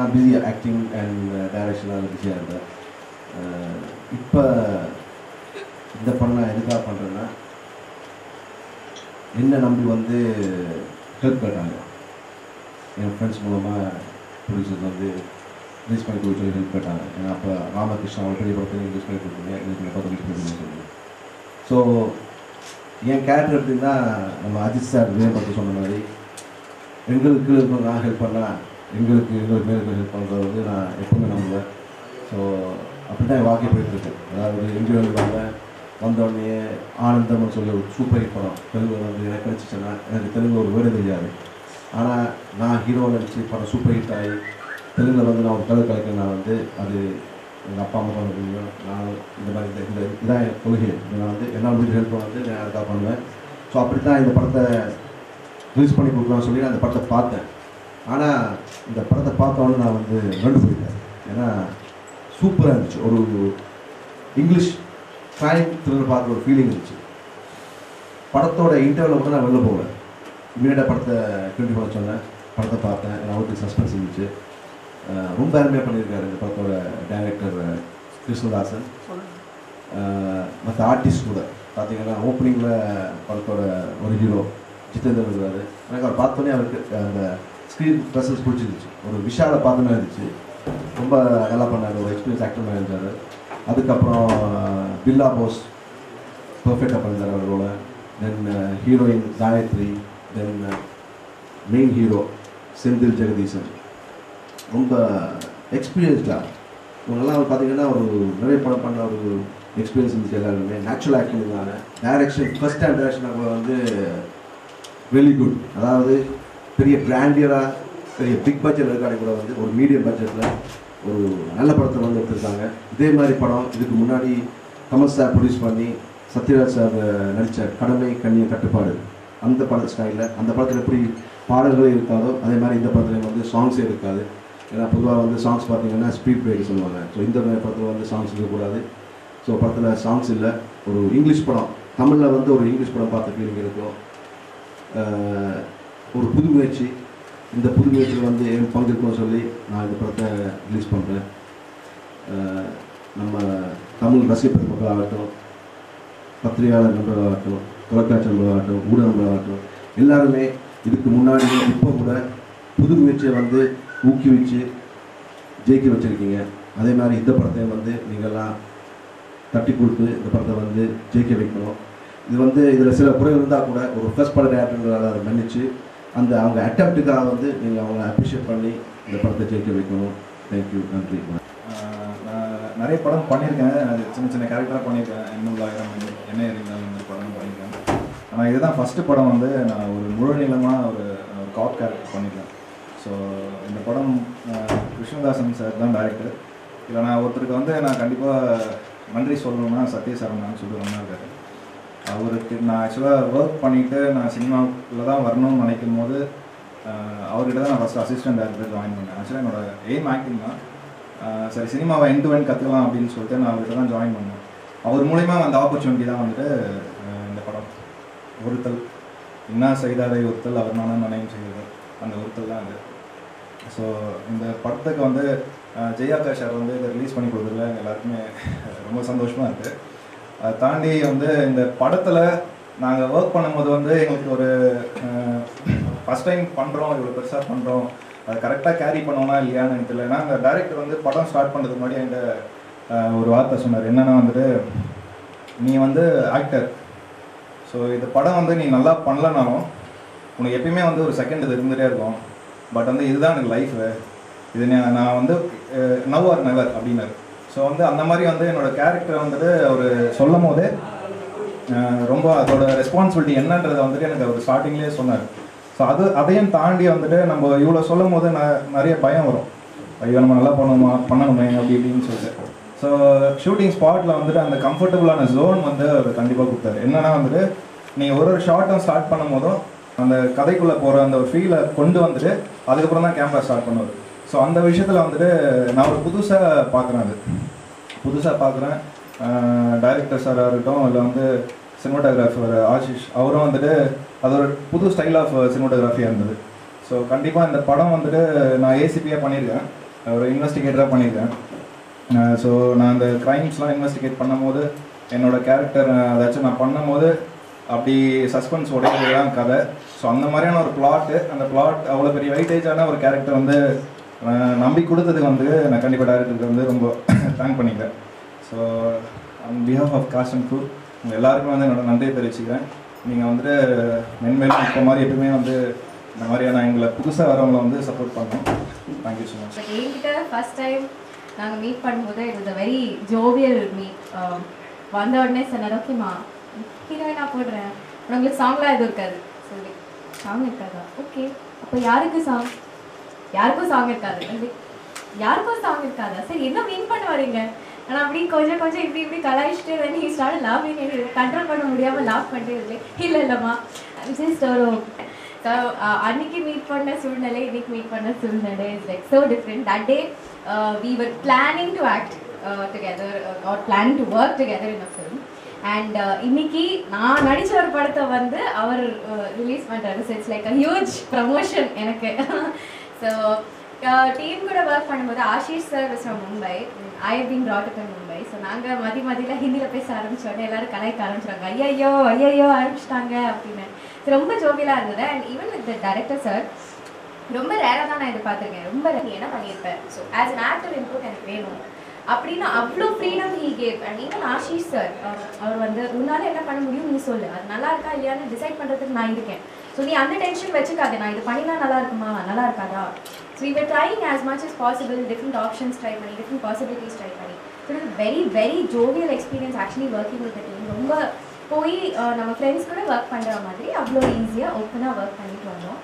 நான் busy acting and டைரக்ஷனாக பிஸியாக இருந்தேன் இப்போ இந்த படம் நான் எதுக்காக பண்ணுறேன்னா என்ன நம்பி வந்து ஹெல்ப் கேட்டாங்க என் ஃப்ரெண்ட்ஸ் மூலமாக ப்ரொடியூசர்ஸ் வந்து ரிலீஸ் பண்ணி கொடுத்து சொல்லி ஹெல்ப் கேட்டாங்க ஏன்னா அப்போ ராமகிருஷ்ணா ஒரு பெரிய படத்தை ரிலீஸ் பண்ணி கொடுத்தீங்க எனக்கு படம் ரிலீஸ் பண்ணி சொல்லி ஸோ என் கேரக்டர் எப்படின்னா நம்ம அஜித் சார் விஜய் பற்றி சொன்ன மாதிரி எங்களுக்கு இப்போ நான் ஹெல்ப் பண்ணால் எங்களுக்கு எங்களுக்கு மேலுக்கு ஹெல்ப் பண்ணுறது வந்து நான் எப்பவுமே நம்புவேன் ஸோ அப்படி தான் என் வாழ்க்கை போயிட்டுருக்கு அதாவது இன்டர்வியூ வந்தேன் வந்தோடனே ஆனந்தம்னு சொல்லி ஒரு சூப்பர் ஹிட் படம் தெலுங்கு வந்து எனக்கு கிடைச்சிச்சுன்னா எனக்கு தெலுங்கு ஒரு வேர்டு தெரியாது ஆனால் நான் ஹீரோ நடிச்சு படம் சூப்பர் ஹிட் ஆகி தெலுங்கில் வந்து நான் ஒரு கதை கலைக்கிறேன்னா வந்து அது எங்கள் அப்பா அம்மா பண்ண முடியும் நான் இந்த மாதிரி இந்த இந்த இதான் என் கொள்கை நான் வந்து என்னால் முடிஞ்ச ஹெல்ப் வந்து நான் அதுக்காக பண்ணுவேன் ஸோ அப்படி தான் இந்த படத்தை ரிலீஸ் பண்ணி கொடுக்கலாம்னு சொல்லி நான் அந்த படத்தை பார்த்தேன் ஆனால் இந்த படத்தை பார்த்தோன்னே நான் வந்து ரெண்டு போயிட்டேன் ஏன்னா சூப்பராக இருந்துச்சு ஒரு இங்கிலீஷ் க்ரைம் த்ரில்லர் பார்க்குற ஒரு ஃபீலிங் இருந்துச்சு படத்தோட இன்டர்வலில் கூட நான் வெளில போகல இமீடியட்டாக படத்தை டுவெண்ட்டி பண்ண சொன்னேன் படத்தை பார்த்தேன் ஏன்னா அவருக்கு சஸ்பென்ஸ் இருந்துச்சு அஹ் ரொம்ப அருமையாக பண்ணியிருக்காரு இந்த படத்தோட டைரக்டர் கிருஷ்ணதாசன் மற்ற ஆர்டிஸ்ட் கூட பார்த்தீங்கன்னா ஓப்பனிங்கில் படத்தோட ஒரு ஹீரோ ஜிதேந்தர் இருக்கிறாரு எனக்கு அவர் பார்த்தோன்னே அவருக்கு அந்த ஸ்க்ரீன் ப்ரெசன்ஸ் பிடிச்சிருந்துச்சு ஒரு விஷாலை பார்த்த மாதிரி இருந்துச்சு ரொம்ப நல்லா பண்ணார் ஒரு எக்ஸ்பீரியன்ஸ் ஆக்டர் மாதிரி இருந்தார் அதுக்கப்புறம் பில்லா போஸ் பர்ஃபெக்டாக பண்ணியிருந்தார் அவரோட then heroine Gayathri then main hero Senthil Jagadeesan ரொம்ப எக்ஸ்பீரியன்ஸ்டாக இவங்கெல்லாம் பார்த்தீங்கன்னா ஒரு நிறைய படம் பண்ண ஒரு எக்ஸ்பீரியன்ஸ் இருந்துச்சு எல்லாருமே நேச்சுரல் ஆக்டிங் இருந்தாங்க டைரக்ஷன் ஃபர்ஸ்ட் டைம் டைரக்ஷன் கூட வந்து வெரி குட் அதாவது பெரிய பிராண்டியராக பெரிய பிக் பட்ஜெட் இருக்காடி கூட வந்து ஒரு மீடியம் பட்ஜெட்டில் ஒரு நல்ல படத்தை வந்து எடுத்திருக்காங்க இதே மாதிரி படம் இதுக்கு முன்னாடி கமல் சார் ப்ரொடியூஸ் பண்ணி சத்யராஜ் சார் நடித்த கடமை கண்ணிய கட்டுப்பாடு அந்த பட ஸ்டைலில் அந்த படத்தில் எப்படி பாடல்களே இருக்காதோ அதே மாதிரி இந்த படத்துலையும் வந்து சாங்ஸே இருக்காது ஏன்னா பொதுவாக வந்து சாங்ஸ் பார்த்தீங்கன்னா ஸ்பீட் பிரேக் சொல்லுவாங்க ஸோ இந்த மாதிரி படத்தில் வந்து சாங்ஸ் இருக்கக்கூடாது ஸோ படத்தில் சாங்ஸ் இல்லை ஒரு இங்கிலீஷ் படம் தமிழில் வந்து ஒரு இங்கிலீஷ் படம் பார்த்த ஃபீலிங் இருக்கும் ஆஹ் ஒரு புது முயற்சி இந்த புது முயற்சியில் வந்து என் பங்கேற்கணும்னு சொல்லி நான் இந்த படத்தை ரிலீஸ் பண்ணுறேன் நம்ம தமிழ் ரசிக பெருமக்கள் ஆகட்டும் பத்திரிகையாளர் நண்பர்களாகட்டும் தொலைக்காட்சி நண்பர்களாகட்டும் ஊடக நண்பர்களாகட்டும் எல்லாருமே இதுக்கு முன்னாடி இப்போ கூட புது முயற்சியை வந்து ஊக்குவிச்சு ஜெயிக்க வச்சுருக்கீங்க அதே மாதிரி இந்த படத்தையும் வந்து நீங்கள்லாம் தட்டி கொடுத்து இந்த படத்தை வந்து ஜெயிக்க வைக்கணும் இது வந்து இதில் சில குறைகள் இருந்தால் கூட ஒரு ஃபர்ஸ்ட் பட டேரக்டர்களால் அதை மன்னிச்சு அந்த அவங்க அட்டம்ப்ட்டுக்காக வந்து நீங்கள் அவங்கள அப்ரிஷியேட் பண்ணி இந்த படத்தை ஜெயிக்க வைக்கணும் தேங்க்யூ நன்றி ஆஹ் நான் நிறைய படம் பண்ணியிருக்கேன் அது சின்ன சின்ன கேரக்டராக பண்ணியிருக்கேன் இன்னும் ஆயிரம் என்ன இருந்தாலும் இந்த மாதிரி படம் பண்ணியிருக்கேன் ஆனால் இதுதான் ஃபஸ்ட்டு படம் வந்து நான் ஒரு முழு நீளமாக ஒரு ஒரு காப் கேரக்டர் பண்ணியிருக்கேன் ஸோ இந்த படம் ஆஹ் விஷ்ணுதாசன் சார் தான் டைரக்டர் இதில் நான் ஒருத்தருக்கு வந்து நான் கண்டிப்பாக நன்றி சொல்லணும்னா சத்யசரவணான்னு சொல்லி ஒன்றா இருக்காரு அவருக்கு நான் ஆக்சுவலாக ஒர்க் பண்ணிவிட்டு நான் சினிமாவில் தான் வரணும்னு நினைக்கும் போது ஆஹ் அவர்கிட்ட தான் நான் ஃபஸ்ட் அசிஸ்டன்ட் டேரக்டர் ஜாயின் பண்ணேன் ஆக்சுவலாக என்னோட எய்ம் ஆக்டிங் தான் ஆஹ் சரி சினிமாவை எண்ட் டு எண்ட் கற்றுக்கலாம் அப்படின்னு சொல்லிட்டு நான் அவர்கிட்ட தான் ஜாயின் பண்ணேன் அவர் மூலிமா அந்த ஆப்பர்ச்சுனிட்டி தான் வந்துட்டு ஆஹ் இந்த படம் ஒருத்தல் இன்னா செய்தாரை ஒருத்தல் அவர் நானும் நினைவு செய்தது அந்த ஒருத்தல் தான் அது ஸோ இந்த படத்துக்கு வந்து ஆஹ் ஜெயாக்கா சார் வந்து இதை ரிலீஸ் பண்ணி கொடுக்குறதுல எல்லாருக்குமே ரொம்ப சந்தோஷமாக இருக்குது அதை தாண்டி வந்து இந்த படத்தில் நாங்கள் ஒர்க் பண்ணும்போது வந்து எங்களுக்கு ஒரு ஃபஸ்ட் டைம் பண்ணுறோம் இவ்வளோ பெருசாக பண்ணுறோம் அதை கரெக்டாக கேரி பண்ணோமா இல்லையான்னு எனக்கு தெரியல ஏன்னா அந்த டேரக்டர் வந்து படம் ஸ்டார்ட் பண்ணுறதுக்கு முன்னாடி என்கிட்ட ஆஹ் ஒரு வார்த்தை சொன்னார் என்னென்னா வந்துட்டு நீ வந்து ஆக்டர் ஸோ இந்த படம் வந்து நீ நல்லா பண்ணலனாலும் உனக்கு எப்பயுமே வந்து ஒரு செகண்ட் இது இருந்துகிட்டே இருக்கும் பட் வந்து இதுதான் எனக்கு லைஃபு இது நான் நான் வந்து நவ் ஆர் நெவர் அப்படின்னாரு ஸோ வந்து அந்த மாதிரி வந்து என்னோட கேரக்டரை வந்துட்டு அவர் சொல்லும் போதே அஹ் ரொம்ப அதோட ரெஸ்பான்சிபிலிட்டி என்னன்றதை வந்துட்டு எனக்கு அவர் ஸ்டார்டிங்லேயே சொன்னார் ஸோ அது அதையும் தாண்டி வந்துட்டு நம்ம இவ்வளோ சொல்லும் போது ந- நிறைய பயம் வரும் ஐயோ நம்ம நல்லா பண்ணணுமா பண்ணணுமே அப்படி இப்படின்னு சொல்லிட்டு ஸோ ஷூட்டிங் ஸ்பாட்டில் வந்துட்டு அந்த கம்ஃபர்டபுளான ஜோன் வந்து அவர் கண்டிப்பாக கொடுத்தாரு என்னன்னா வந்துட்டு நீங்கள் ஒரு ஒரு ஷார்ட்டும் ஸ்டார்ட் பண்ணும் போதும் அந்த கதைக்குள்ளே போகிற அந்த ஒரு ஃபீலை கொண்டு வந்துட்டு அதுக்கப்புறம் தான் கேமரா ஸ்டார்ட் பண்ணுவார் ஸோ அந்த விஷயத்தில் வந்துட்டு நான் ஒரு புதுசாக பார்க்குறேன் அது புதுசாக பார்க்குறேன் டைரக்டர் சாராக இருக்கட்டும் இல்லை வந்து சினிமாட்டோகிராஃபர் ஆஷிஷ் அவரும் வந்துட்டு அது ஒரு புது ஸ்டைல் ஆஃப் சினிமாட்டோகிராஃபியாக இருந்தது ஸோ கண்டிப்பாக இந்த படம் வந்துட்டு நான் ஏசிபியாக பண்ணியிருக்கேன் ஒரு இன்வெஸ்டிகேட்டராக பண்ணியிருக்கேன் ஸோ நான் அந்த க்ரைம்ஸ்லாம் இன்வெஸ்டிகேட் பண்ணும்போது என்னோட கேரக்டர் ஏதாச்சும் நான் பண்ணும்போது அப்படி சஸ்பென்ஸ் உடையது தான் கதை ஸோ அந்த மாதிரியான ஒரு பிளாட்டு அந்த பிளாட் அவ்வளோ பெரிய வெயிட்டேஜான ஒரு கேரக்டர் வந்து அஹ், நம்பி கொடுத்ததுக்கு வந்து நான் கண்டிப்பாக டேரக்டருக்கு வந்து ரொம்ப தேங்க் பண்ணிக்கிறேன் so on behalf of cast and crew உங்கள் எல்லாருக்கும் வந்து என்னோட நன்றியை தெரிவிச்சுக்கிறேன் நீங்கள் வந்துட்டு மென்மேலும் இப்போ மாதிரி எப்பவுமே வந்து இந்த மாதிரியான எங்களை புதுசாக வரவங்களை வந்து சப்போர்ட் பண்ணணும் தேங்க்யூ ஸோ மச் பட் என்கிட்ட ஃபர்ஸ்ட் டைம் நாங்கள் மீட் பண்ணும்போது it was a very jovial meet வந்த உடனே சொன்னார் ஓகேம்மா ஹீரோயினாக போடுறேன் ஆனா உங்களுக்கு சாங்லாம் எதுவும் இருக்காது சொல்லி சாங் இருக்காதா ஓகே அப்போ யாருக்கு சாங் யாருக்கும் சாங் இருக்காது அது யாருக்கும் சாங் இருக்காதா சரி என்ன மீன் பண்ண வரீங்க ஆனால் அப்படி கொஞ்சம் கொஞ்சம் இப்படி இப்படி கலாய்ச்சிட்டு வந்து ஹீ ஸ்டார்ட் லாஃபிங் கண்ட்ரோல் பண்ண முடியாமல் லாஃப் பண்ணிட்டு இல்லை இல்லை இல்லைம்மா ஜஸ்ட் ஒரு ஸோ அன்னைக்கு மீட் பண்ண சூழ்நிலை இன்னைக்கு மீட் பண்ண சூழ்நிலை is like so different that day we were planning to act together or planning to work together in a film and இன்னைக்கு நான் நடிச்ச ஒரு படத்தை வந்து அவர் ரிலீஸ் பண்ணுறாரு so it's like a huge promotion எனக்கு ஸோ டீம் கூட ஒர்க் பண்ணும்போது Ashish sir was from Mumbai I have been brought up in Mumbai so நாங்கள் மதி மதியில் ஹிந்தியில் பேச ஆரம்பிச்ச உடனே எல்லாரும் கலாய்க்க ஆரம்பிச்சாங்க ஐயையோ ஐயையோ ஆரம்பிச்சிட்டாங்க அப்படின்னு So, ரொம்ப ஜோவியலாக இருந்தது and even with the director sir ரொம்ப ரேராக தான் நான் இதை பார்த்துருக்கேன் ரொம்ப நீ என்ன பண்ணியிருப்பேன் so as an actor input எனக்கு வேணும் அப்படின்னு அவ்வளோ freedom he gave and even Ashish sir அவர் வந்து உன்னால என்ன பண்ண முடியும் நீ சொல்லு அது நல்லா இருக்கா இல்லையான்னு டிசைட் பண்ணுறதுக்கு நான் இருக்கேன் ஸோ நீ அந்த டென்ஷன் வச்சுக்காத நான் இது பண்ணினா நல்லா இருக்குமா நல்லா இருக்காதா so we were trying as much as possible different options try பண்ணி different possibilities ட்ரை பண்ணி so it very very jovial experience actually working with team ரொம்ப போய் அஹ், நம்ம ஃப்ரெண்ட்ஸ் கூட ஒர்க் பண்ணுற மாதிரி அவ்வளோ ஈஸியாக ஓப்பனாக ஒர்க் பண்ணிட்டு வந்தோம்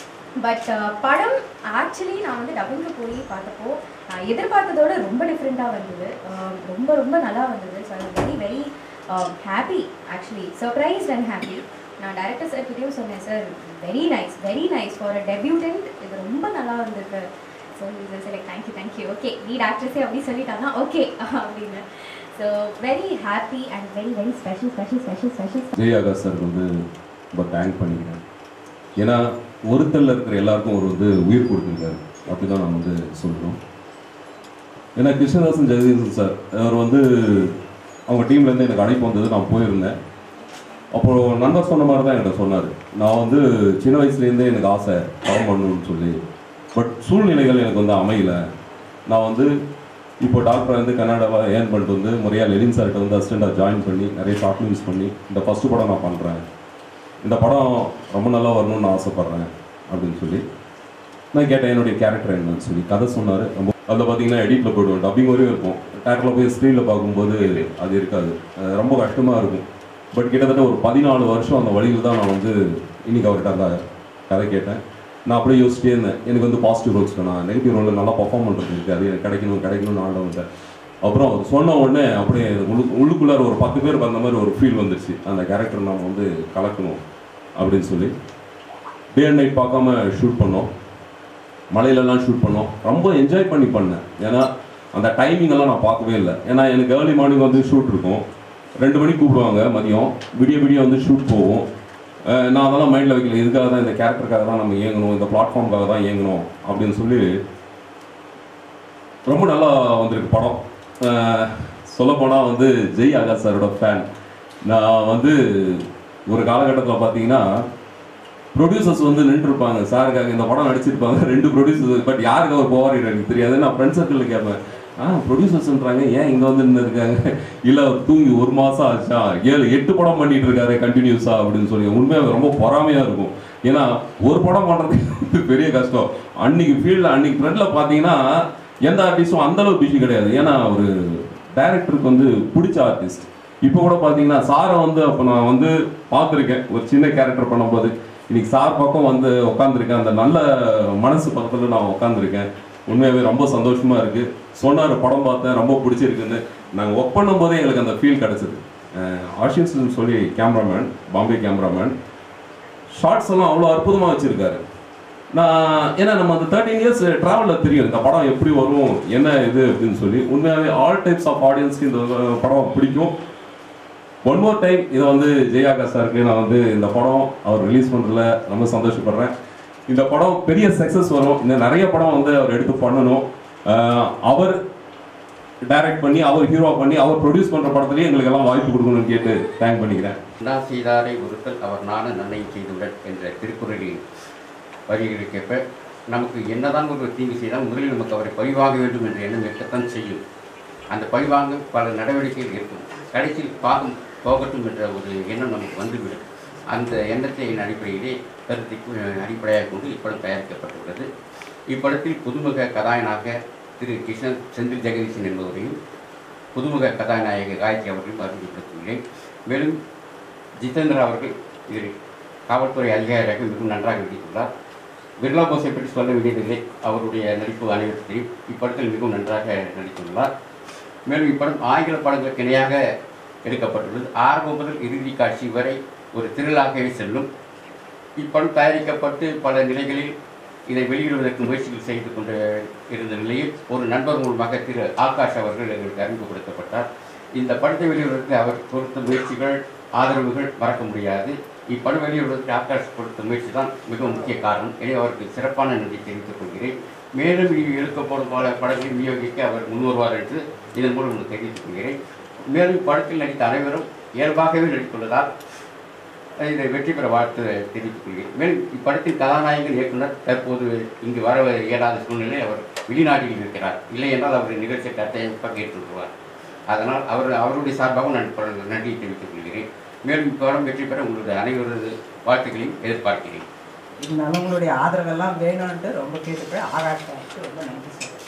பட் படம் ஆக்சுவலி நான் வந்து டபுளுக்கு போய் பார்த்தப்போ நான் எதிர்பார்த்ததோட ரொம்ப டிஃப்ரெண்ட்டாக வந்தது அஹ் ரொம்ப ரொம்ப நல்லா வந்தது so I very very happy actually surprised and happy நான் டேரக்டர் சார் கிட்டேயும் சொன்னேன் sir very nice very nice for a debutant இது ரொம்ப நல்லா வந்திருக்கு ஸோ இது சரி தேங்க்யூ தேங்க்யூ ஓகே லீட் ஆக்ட்ரஸே அப்படி சொல்லிட்டாங்க ஓகே அப்படின்னு so very happy and very very special special special special Jai Akash சாருக்கு வந்து ரொம்ப தேங்க் பண்ணிக்கிறேன் ஏன்னா ஒருத்தரில் இருக்கிற எல்லாருக்கும் ஒரு வந்து உயிர் கொடுத்துருக்காரு அப்படி தான் நான் வந்து சொல்கிறோம் ஏன்னா கிருஷ்ணதாசன் ஜெகதீசன் சார் அவர் வந்து அவங்க டீம்லேருந்து எனக்கு அழைப்பு வந்தது நான் போயிருந்தேன் அப்போது நண்பர் சொன்ன மாதிரி தான் என்கிட்ட சொன்னார் நான் வந்து சின்ன வயசுலேருந்தே எனக்கு ஆசை படம் பண்ணணும்னு சொல்லி பட் சூழ்நிலைகள் எனக்கு வந்து அமையல நான் வந்து இப்போ டாக்டர் வந்து கன்னடாவை ஏர்ன் பண்ணிட்டு வந்து முறையாக லெனின் சார்கிட்ட வந்து அசிஸ்டண்டாக ஜாயின் பண்ணி நிறைய ஷார்ட் ஃபிலிம்ஸ் பண்ணி இந்த ஃபஸ்ட்டு படம் நான் பண்ணுறேன் இந்த படம் ரொம்ப நல்லா வரணும்னு நான் ஆசைப்பட்றேன் அப்படின்னு சொல்லி நான் கேட்டேன் என்னுடைய கேரக்டர் என்னன்னு சொல்லி கதை சொன்னார் ரொம்ப அதில் பார்த்தீங்கன்னா எடிட்டில் போயிடுவோம் டப்பிங் வரையும் இருக்கும் டேரக்டில் போய் ஸ்க்ரீனில் பார்க்கும்போது அது இருக்காது அது ரொம்ப கஷ்டமாக இருக்கும் பட் கிட்டத்தட்ட ஒரு பதினாலு வருஷம் அந்த வழியில் தான் நான் வந்து இன்னைக்கு அவர்கிட்ட அந்த கதை கேட்டேன் நான் அப்படியே யோசிச்சிட்டே இருந்தேன் எனக்கு வந்து பாசிட்டிவ் ரோல்ஸ் நான் நெகட்டிவ் ரோலில் நல்லா பர்ஃபார்ம் பண்ணுறது இருக்கு அது எனக்கு கிடைக்கணும் கிடைக்கணும்னு ஆண்டவன்ட்ட அப்புறம் அவர் சொன்ன உடனே அப்படியே உள்ளு உள்ளுக்குள்ளார ஒரு பத்து பேர் வந்த மாதிரி ஒரு ஃபீல் வந்துருச்சு அந்த கேரக்டர் நம்ம வந்து கலக்கணும் அப்படின்னு சொல்லி டே அண்ட் நைட் பார்க்காம ஷூட் பண்ணோம் மலையிலலாம் ஷூட் பண்ணோம் ரொம்ப என்ஜாய் பண்ணி பண்ணேன் ஏன்னா அந்த டைமிங் எல்லாம் நான் பார்க்கவே இல்லை ஏன்னா எனக்கு ஏர்லி மார்னிங் வந்து ஷூட் இருக்கும் ரெண்டு மணிக்கு கூப்பிடுவாங்க மதியம் விடிய விடிய வந்து ஷூட் போகும் அஹ் நான் அதெல்லாம் மைண்டில் வைக்கல இதுக்காக தான் இந்த கேரக்டருக்காக தான் நம்ம இயங்கணும் இந்த பிளாட்ஃபார்முக்காக தான் இயங்கணும் அப்படின்னு சொல்லி ரொம்ப நல்லா வந்திருக்கு படம் சொல்லப்போனால் வந்து ஜெய் ஆகாஷ் சாரோட ஃபேன் நான் வந்து ஒரு காலகட்டத்தில் பார்த்தீங்கன்னா ப்ரொடியூசர்ஸ் வந்து நின்றுருப்பாங்க சாருக்காக இந்த படம் நடிச்சிருப்பாங்க ரெண்டு ப்ரொடியூசர்ஸ் பட் யாருக்கு அவர் போவார் எனக்கு தெரியாது நான் ஃப்ரெண்ட் சர்க்கிளில் கேட்பேன் ஆ ப்ரொடியூசர்ஸ்ன்றாங்க ஏன் இங்கே வந்து நின்று இருக்காங்க இல்லை அவர் தூங்கி ஒரு மாதம் ஆச்சா ஏழு எட்டு படம் பண்ணிட்டு இருக்காரு கண்டினியூஸா அப்படின்னு சொல்லி உண்மையாக ரொம்ப பொறாமையாக இருக்கும் ஏன்னா ஒரு படம் பண்ணுறது வந்து பெரிய கஷ்டம் அன்னைக்கு ஃபீல்டில் அன்னைக்கு ஃப்ரெண்டில் பார்த்தீங்கன்னா எந்த ஆர்டிஸ்டும் அந்த அளவு பிஸி கிடையாது ஏன்னா ஒரு டைரக்டருக்கு வந்து பிடிச்ச ஆர்டிஸ்ட் இப்போ கூட பார்த்தீங்கன்னா சாரை வந்து அப்போ நான் வந்து பார்த்துருக்கேன் ஒரு சின்ன கேரக்டர் பண்ணும்போது இன்னைக்கு சார் பக்கம் வந்து உட்காந்துருக்கேன் அந்த நல்ல மனசு பக்கத்தில் நான் உட்காந்துருக்கேன் உண்மையாகவே ரொம்ப சந்தோஷமா இருக்கு சொன்னார் படம் பார்த்தேன் ரொம்ப பிடிச்சிருக்குன்னு நாங்கள் ஒர்க் பண்ணும்போதே எங்களுக்கு அந்த ஃபீல் கிடச்சிது ஆஷின்ஸ் சொல்லி கேமராமேன் பாம்பே கேமராமேன் ஷார்ட்ஸ் எல்லாம் அவ்வளோ அற்புதமாக வச்சிருக்காரு நான் ஏன்னா நம்ம அந்த தேர்ட்டீன் இயர்ஸ் ட்ராவலில் தெரியும் இந்த படம் எப்படி வரும் என்ன இது அப்படின்னு சொல்லி உண்மையாகவே ஆல் டைப்ஸ் ஆஃப் ஆடியன்ஸ்க்கு இந்த படம் பிடிக்கும் ஒன் மோர் டைம் இதை வந்து ஜெயாகா சாருக்கு நான் வந்து இந்த படம் அவர் ரிலீஸ் பண்ணுறதுல ரொம்ப சந்தோஷப்படுறேன் இந்த படம் பெரிய சக்ஸஸ் வரும் இந்த நிறைய படம் வந்து அவர் எடுத்து பண்ணணும் ஆஹ் அவர் டைரக்ட் பண்ணி அவர் ஹீரோ பண்ணி அவர் ப்ரொடியூஸ் பண்ற படத்துலயே எங்களுக்கு எல்லாம் வாய்ப்பு கொடுக்கணும்னு கேட்டு தேங்க் பண்ணிக்கிறேன் நான் செய்தாரை ஒருத்தல் அவர் நானும் நன்மை செய்துள்ளன் என்ற திருக்குறளில் வரிகளுக்கேற்ப நமக்கு என்னதான் ஒரு தீங்கு செய்தால் முதலில் நமக்கு அவரை பழிவாங்க வேண்டும் என்ற எண்ணம் இருக்கத்தான் செய்யும் அந்த பழிவாங்க பல நடவடிக்கைகள் இருக்கும் கடைசியில் பாகம் போகட்டும் என்ற ஒரு எண்ணம் நமக்கு வந்துவிடும் அந்த எண்ணத்தின் அடிப்படையிலே கருத்தை அடிப்படையாக கொண்டு இப்படம் தயாரிக்கப்பட்டுள்ளது இப்படத்தில் புதுமுக கதாநாயகனாக திரு கிருஷ்ணன் செந்தில் ஜெகதீசன் என்பவரையும் புதுமுக கதாநாயகி காயத்ரி அவர்களையும் அறிமுகப்படுத்தியுள்ளேன் மேலும் ஜிதேந்திரா அவர்கள் இதில் காவல்துறை அதிகாரியாக மிகவும் நன்றாக நடித்துள்ளார் பிர்லா போஸை பற்றி சொல்ல வேண்டியதில்லை அவருடைய நடிப்பு அனைவருக்கும் தெரியும் இப்படத்தில் மிகவும் நன்றாக நடித்துள்ளார் மேலும் இப்படம் ஆங்கில படங்களுக்கு இணையாக எடுக்கப்பட்டுள்ளது ஆரம்பம் முதல் இறுதி காட்சி வரை ஒரு திருவிழாகவே செல்லும் இப்படம் தயாரிக்கப்பட்டு பல நிலைகளில் இதை வெளியிடுவதற்கு முயற்சிகள் செய்து கொண்டு இருந்த நிலையில் ஒரு நண்பர் மூலமாக திரு ஆகாஷ் அவர்கள் எங்களுக்கு அறிமுகப்படுத்தப்பட்டார் இந்த படத்தை வெளியிடுவதற்கு அவர் கொடுத்த முயற்சிகள் ஆதரவுகள் மறக்க முடியாது இப்படம் வெளியிடுவதற்கு ஆகாஷ் கொடுத்த முயற்சி தான் மிகவும் முக்கிய காரணம் எனவே அவருக்கு சிறப்பான நன்றி தெரிவித்துக் கொள்கிறேன் மேலும் இனி எடுக்கப்படும் பல படங்களை விநியோகிக்க அவர் முன்வருவார் என்று இதன் மூலம் உங்களுக்கு தெரிவித்துக் கொள்கிறேன் மேலும் இப்படத்தில் நடித்த அனைவரும் இயல்பாகவே நடித்துள்ளதால் இதை வெற்றி பெற வாழ்த்து தெரிவித்துக் கொள்கிறேன் மேலும் இப்படத்தின் கதாநாயகன் இயக்குனர் தற்போது இங்கு வர இயலாத சூழ்நிலை அவர் வெளிநாட்டில் இருக்கிறார் இல்லை என்றால் அவர் நிகழ்ச்சியை கட்டாயம் பங்கேற்றுள்ளார் அதனால் அவர் அவருடைய சார்பாகவும் நான் இப்ப நன்றியை தெரிவித்துக் கொள்கிறேன் மேலும் இப்படம் வெற்றி பெற உங்களுடைய அனைவரது வாழ்த்துக்களையும் எதிர்பார்க்கிறேன் இருந்தாலும் உங்களுடைய ஆதரவெல்லாம் வேணும்ன்ட்டு ரொம்ப கேட்டுக்கிறேன் ஆகாஷ் ரொம்ப நன்றி சார்